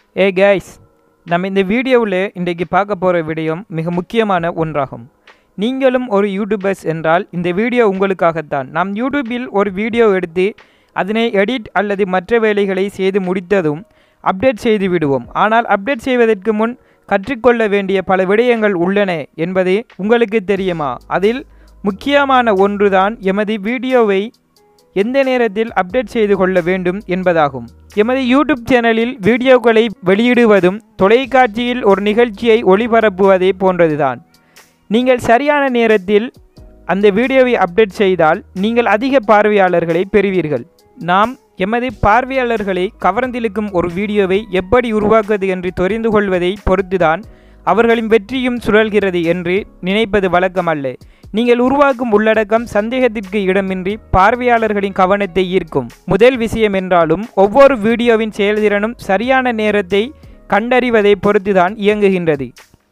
ஏ guys நம்ம இந்த வீடியோவில் இன்றைக்கு பார்க்க போகிற விடயம் மிக முக்கியமான ஒன்றாகும் நீங்களும் ஒரு யூடியூபர்ஸ் என்றால் இந்த வீடியோ உங்களுக்காகத்தான் நாம் யூடியூபில் ஒரு வீடியோ எடுத்து அதனை எடிட் அல்லது மற்ற வேலைகளை செய்து முடித்ததும் அப்டேட் செய்து விடுவோம் ஆனால் அப்டேட் செய்வதற்கு முன் கற்றுக்கொள்ள வேண்டிய பல விடயங்கள் உள்ளன என்பது உங்களுக்கு தெரியுமா அதில் முக்கியமான ஒன்றுதான் எமது வீடியோவை எந்த நேரத்தில் அப்டேட் செய்து கொள்ள வேண்டும் என்பதாகும் எமது யூடியூப் சேனலில் வீடியோக்களை வெளியிடுவதும் தொலைக்காட்சியில் ஒரு நிகழ்ச்சியை ஒளிபரப்புவதே போன்றதுதான் நீங்கள் சரியான நேரத்தில் அந்த வீடியோவை அப்டேட் செய்தால் நீங்கள் அதிக பார்வையாளர்களை பெறுவீர்கள் நாம் எமது பார்வையாளர்களை கவர்ந்திழுக்கும் ஒரு வீடியோவை எப்படி உருவாக்குவது என்று தெரிந்து கொள்வதை பொறுத்துதான் அவர்களின் வெற்றியும் சுழல்கிறது என்று நினைப்பது வழக்கமல்ல நீங்கள் உருவாக்கும் உள்ளடக்கம் சந்தேகத்திற்கு இடமின்றி பார்வையாளர்களின் கவனத்தை ஈர்க்கும் முதல் விஷயம் என்றாலும் ஒவ்வொரு வீடியோவின் செயல்திறனும் சரியான நேரத்தை கண்டறிவதை பொறுத்துதான் இயங்குகின்றது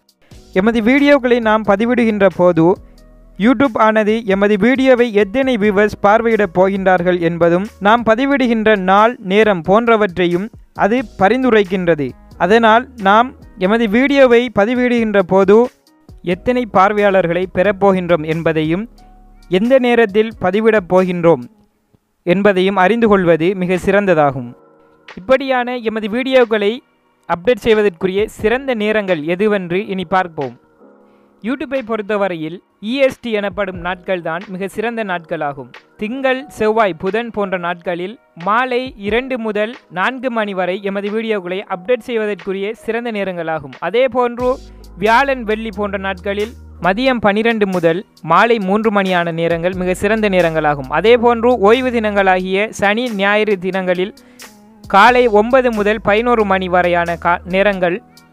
எமது வீடியோக்களை நாம் பதிவிடுகின்ற போது யூடியூப் ஆனது எமது வீடியோவை எத்தனை வியூவர்ஸ் பார்வையிடப் போகின்றார்கள் என்பதும் நாம் பதிவிடுகின்ற நாள் நேரம் போன்றவற்றையும் அது பரிந்துரைக்கின்றது அதனால் நாம் எமது வீடியோவை பதிவிடுகின்ற போது எத்தனை பார்வையாளர்களை பெறப்போகின்றோம் என்பதையும் எந்த நேரத்தில் பதிவிடப் போகின்றோம் என்பதையும் அறிந்து கொள்வது மிக சிறந்ததாகும் இப்படியான எமது வீடியோக்களை அப்டேட் செய்வதற்குரிய சிறந்த நேரங்கள் எதுவென்று இனி பார்ப்போம் யூடியூப்பை பொறுத்தவரையில் இஎஸ்டி எனப்படும் நாட்கள் தான் மிக சிறந்த நாட்களாகும் திங்கள் செவ்வாய் புதன் போன்ற நாட்களில் மாலை இரண்டு முதல் நான்கு மணி வரை எமது வீடியோக்களை அப்டேட் செய்வதற்குரிய சிறந்த நேரங்களாகும் அதே போன்று வியாழன் வெள்ளி போன்ற நாட்களில் மதியம் பனிரெண்டு முதல் மாலை மூன்று மணியான நேரங்கள் மிக சிறந்த நேரங்களாகும் அதே போன்று ஓய்வு தினங்களாகிய சனி ஞாயிறு தினங்களில் காலை ஒன்பது முதல் பதினோரு மணி வரையான கா நேரங்கள்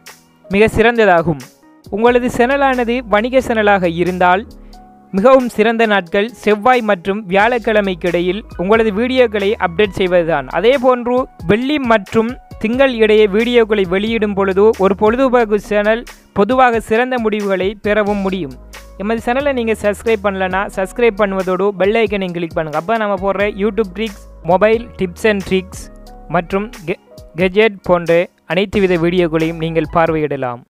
மிக சிறந்ததாகும் உங்களது சேனலானது வணிக சேனலாக இருந்தால் மிகவும் சிறந்த நாட்கள் செவ்வாய் மற்றும் வியாழக்கிழமைக்கு இடையில் உங்களது வீடியோக்களை அப்டேட் செய்வதுதான் அதே போன்று வெள்ளி மற்றும் திங்கள் இடையே வீடியோக்களை வெளியிடும் பொழுது ஒரு பொழுதுபோக்கு சேனல் பொதுவாக சிறந்த முடிவுகளை பெறவும் முடியும் எமது சேனலை நீங்கள் சப்ஸ்கிரைப் பண்ணலனா சப்ஸ்கிரைப் பண்ணுவதோடு பெல் ஐக்கனையும் கிளிக் பண்ணுங்கள் அப்போ நம்ம போடுற YouTube tricks mobile tips and tricks மற்றும் கெ கெஜெட் போன்ற அனைத்து வித வீடியோக்களையும் நீங்கள் பார்வையிடலாம்